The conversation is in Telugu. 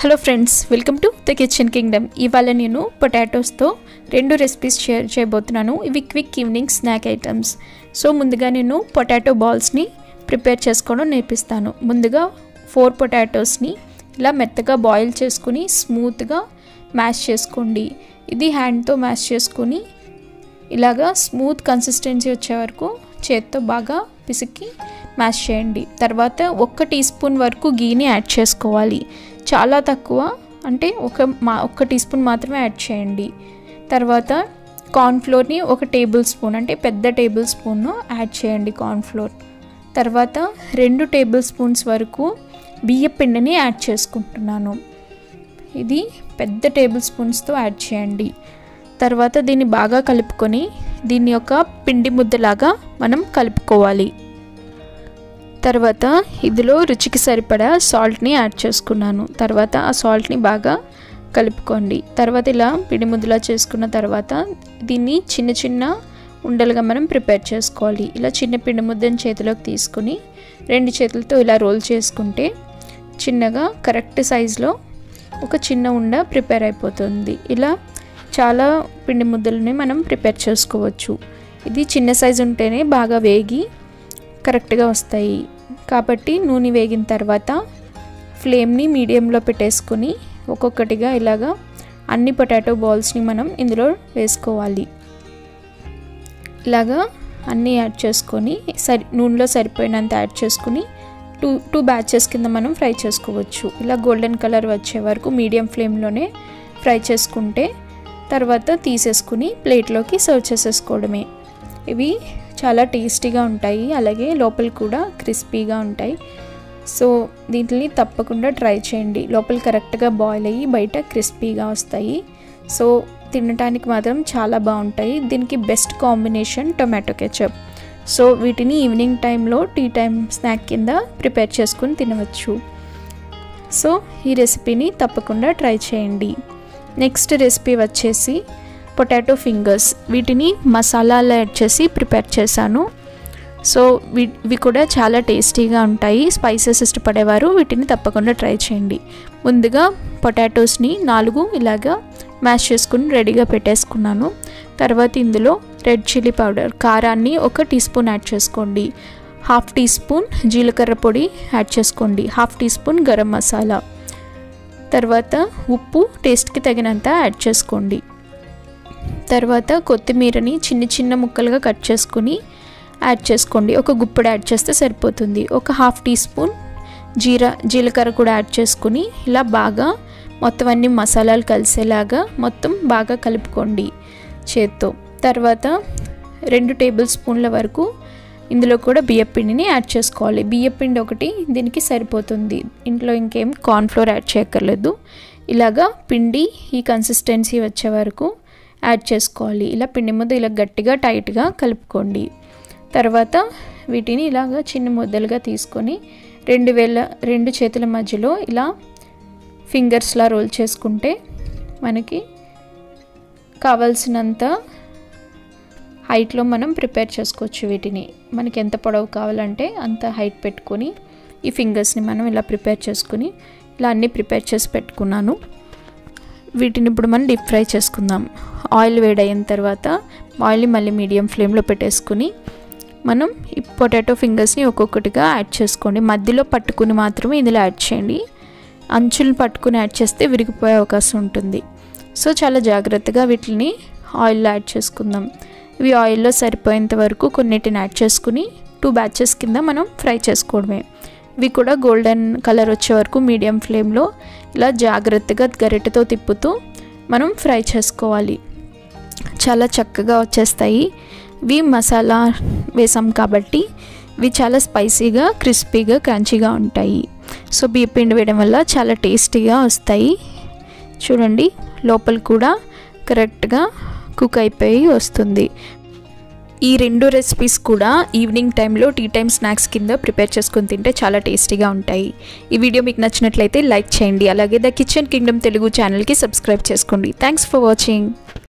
hello friends welcome to the kitchen kingdom ఇవాళ నేను పొటాటోస్తో రెండు రెసిపీస్ షేర్ చేయబోతున్నాను ఇవి quick evening snack items so ముందుగా నేను పొటాటో బాల్స్ని ప్రిపేర్ చేసుకోవడం నేర్పిస్తాను ముందుగా ఫోర్ పొటాటోస్ని ఇలా మెత్తగా బాయిల్ చేసుకుని స్మూత్గా మ్యాష్ చేసుకోండి ఇది హ్యాండ్తో మ్యాష్ చేసుకుని ఇలాగా స్మూత్ కన్సిస్టెన్సీ వచ్చే వరకు చేత్తో బాగా పిసికి మ్యాష్ చేయండి తర్వాత ఒక్క టీ స్పూన్ వరకు గీని యాడ్ చేసుకోవాలి చాలా తక్కువ అంటే ఒక మా ఒక్క టీ స్పూన్ మాత్రమే యాడ్ చేయండి తర్వాత కార్న్ఫ్లోర్ని ఒక టేబుల్ స్పూన్ అంటే పెద్ద టేబుల్ స్పూన్ యాడ్ చేయండి కార్న్ఫ్లోర్ తర్వాత రెండు టేబుల్ స్పూన్స్ వరకు బియ్య పిండిని యాడ్ చేసుకుంటున్నాను ఇది పెద్ద టేబుల్ స్పూన్స్తో యాడ్ చేయండి తర్వాత దీన్ని బాగా కలుపుకొని దీని యొక్క పిండి ముద్దలాగా మనం కలుపుకోవాలి తర్వాత ఇందులో రుచికి సరిపడా సాల్ట్ని యాడ్ చేసుకున్నాను తర్వాత ఆ సాల్ట్ని బాగా కలుపుకోండి తర్వాత ఇలా పిండి ముద్దలా చేసుకున్న తర్వాత దీన్ని చిన్న చిన్న ఉండలుగా మనం ప్రిపేర్ చేసుకోవాలి ఇలా చిన్న పిండి ముద్దను చేతిలోకి తీసుకుని రెండు చేతులతో ఇలా రోల్ చేసుకుంటే చిన్నగా కరెక్ట్ సైజులో ఒక చిన్న ఉండ ప్రిపేర్ అయిపోతుంది ఇలా చాలా పిండి ముద్దలని మనం ప్రిపేర్ చేసుకోవచ్చు ఇది చిన్న సైజు ఉంటేనే బాగా వేగి కరెక్ట్గా వస్తాయి కాబట్టి నూనె వేగిన తర్వాత ఫ్లేమ్ని మీడియంలో పెట్టేసుకుని ఒక్కొక్కటిగా ఇలాగా అన్ని పొటాటో బాల్స్ని మనం ఇందులో వేసుకోవాలి ఇలాగా అన్నీ యాడ్ చేసుకొని సరి నూనెలో సరిపోయినంత యాడ్ చేసుకుని టూ టూ బ్యాచెస్ కింద మనం ఫ్రై చేసుకోవచ్చు ఇలా గోల్డెన్ కలర్ వచ్చే వరకు మీడియం ఫ్లేమ్లోనే ఫ్రై చేసుకుంటే తర్వాత తీసేసుకుని ప్లేట్లోకి సర్వ్ చేసేసుకోవడమే ఇవి చాలా టేస్టీగా ఉంటాయి అలాగే లోపల కూడా క్రిస్పీగా ఉంటాయి సో దీంట్ని తప్పకుండా ట్రై చేయండి లోపల కరెక్ట్గా బాయిల్ అయ్యి బయట క్రిస్పీగా వస్తాయి సో తినడానికి మాత్రం చాలా బాగుంటాయి దీనికి best combination tomato ketchup so వీటిని ఈవినింగ్ టైంలో టీ టైం స్నాక్ కింద ప్రిపేర్ చేసుకుని తినవచ్చు సో ఈ రెసిపీని తప్పకుండా ట్రై చేయండి నెక్స్ట్ రెసిపీ వచ్చేసి పొటాటో ఫింగర్స్ వీటిని మసాలాలు యాడ్ చేసి ప్రిపేర్ చేశాను సో వీ ఇవి కూడా చాలా టేస్టీగా ఉంటాయి స్పైసెస్ ఇష్టపడేవారు వీటిని తప్పకుండా ట్రై చేయండి ముందుగా పొటాటోస్ని నాలుగు ఇలాగా మ్యాష్ చేసుకుని రెడీగా పెట్టేసుకున్నాను తర్వాత ఇందులో రెడ్ చిల్లీ పౌడర్ కారాన్ని ఒక టీ స్పూన్ యాడ్ చేసుకోండి హాఫ్ టీ స్పూన్ జీలకర్ర పొడి యాడ్ చేసుకోండి half teaspoon garam masala తర్వాత ఉప్పు టేస్ట్కి తగినంత యాడ్ చేసుకోండి తర్వాత కొత్తిమీరని చిన్న చిన్న ముక్కలుగా కట్ చేసుకుని యాడ్ చేసుకోండి ఒక గుప్పుడు యాడ్ చేస్తే సరిపోతుంది ఒక హాఫ్ టీ స్పూన్ జీరా జీలకర్ర కూడా యాడ్ చేసుకుని ఇలా బాగా మొత్తం అన్ని మసాలాలు కలిసేలాగా మొత్తం బాగా కలుపుకోండి చేత్తో తర్వాత రెండు టేబుల్ స్పూన్ల వరకు ఇందులో కూడా బియ్యపిండిని యాడ్ చేసుకోవాలి బియ్యపిండి ఒకటి దీనికి సరిపోతుంది ఇంట్లో ఇంకేం కార్న్ఫ్లోర్ యాడ్ చేయక్కర్లేదు ఇలాగా పిండి ఈ కన్సిస్టెన్సీ వచ్చే వరకు యాడ్ చేసుకోవాలి ఇలా పిండి ముద్ద ఇలా గట్టిగా టైట్గా కలుపుకోండి తర్వాత వీటిని ఇలాగా చిన్న ముద్దలుగా తీసుకొని రెండు వేల రెండు చేతుల మధ్యలో ఇలా ఫింగర్స్లా రోల్ చేసుకుంటే మనకి కావాల్సినంత హైట్లో మనం ప్రిపేర్ చేసుకోవచ్చు వీటిని మనకి ఎంత పొడవు కావాలంటే అంత హైట్ పెట్టుకొని ఈ ఫింగర్స్ని మనం ఇలా ప్రిపేర్ చేసుకుని ఇలా అన్నీ ప్రిపేర్ చేసి పెట్టుకున్నాను వీటిని ఇప్పుడు మనం డీప్ ఫ్రై చేసుకుందాం ఆయిల్ వేడయిన తర్వాత ఆయిల్ని మళ్ళీ మీడియం ఫ్లేమ్లో పెట్టేసుకుని మనం ఈ పొటాటో ఫింగర్స్ని ఒక్కొక్కటిగా యాడ్ చేసుకోండి మధ్యలో పట్టుకుని మాత్రమే ఇందులో యాడ్ చేయండి అంచులు పట్టుకుని యాడ్ చేస్తే విరిగిపోయే అవకాశం ఉంటుంది సో చాలా జాగ్రత్తగా వీటిని ఆయిల్లో యాడ్ చేసుకుందాం ఇవి ఆయిల్లో సరిపోయేంత వరకు కొన్నిటిని యాడ్ చేసుకుని టూ బ్యాచెస్ కింద మనం ఫ్రై చేసుకోవడమే ఇవి కూడా గోల్డెన్ కలర్ వచ్చే వరకు మీడియం ఫ్లేమ్లో ఇలా జాగ్రత్తగా గరిటెతో తిప్పుతూ మనం ఫ్రై చేసుకోవాలి చాలా చక్కగా వచ్చేస్తాయి ఇవి మసాలా వేసాం కాబట్టి ఇవి చాలా స్పైసీగా క్రిస్పీగా క్రంచీగా ఉంటాయి సో బియ్య పిండి వేయడం వల్ల చాలా టేస్టీగా వస్తాయి చూడండి లోపల కూడా కరెక్ట్గా కుక్ అయిపోయి వస్తుంది ఈ రెండు రెసిపీస్ కూడా ఈవినింగ్ టైంలో టీ టైం స్నాక్స్ కింద ప్రిపేర్ చేసుకొని తింటే చాలా టేస్టీగా ఉంటాయి ఈ వీడియో మీకు నచ్చినట్లయితే లైక్ చేయండి అలాగే ద కిచెన్ కింగ్డమ్ తెలుగు ఛానల్కి సబ్స్క్రైబ్ చేసుకోండి థ్యాంక్స్ ఫర్ వాచింగ్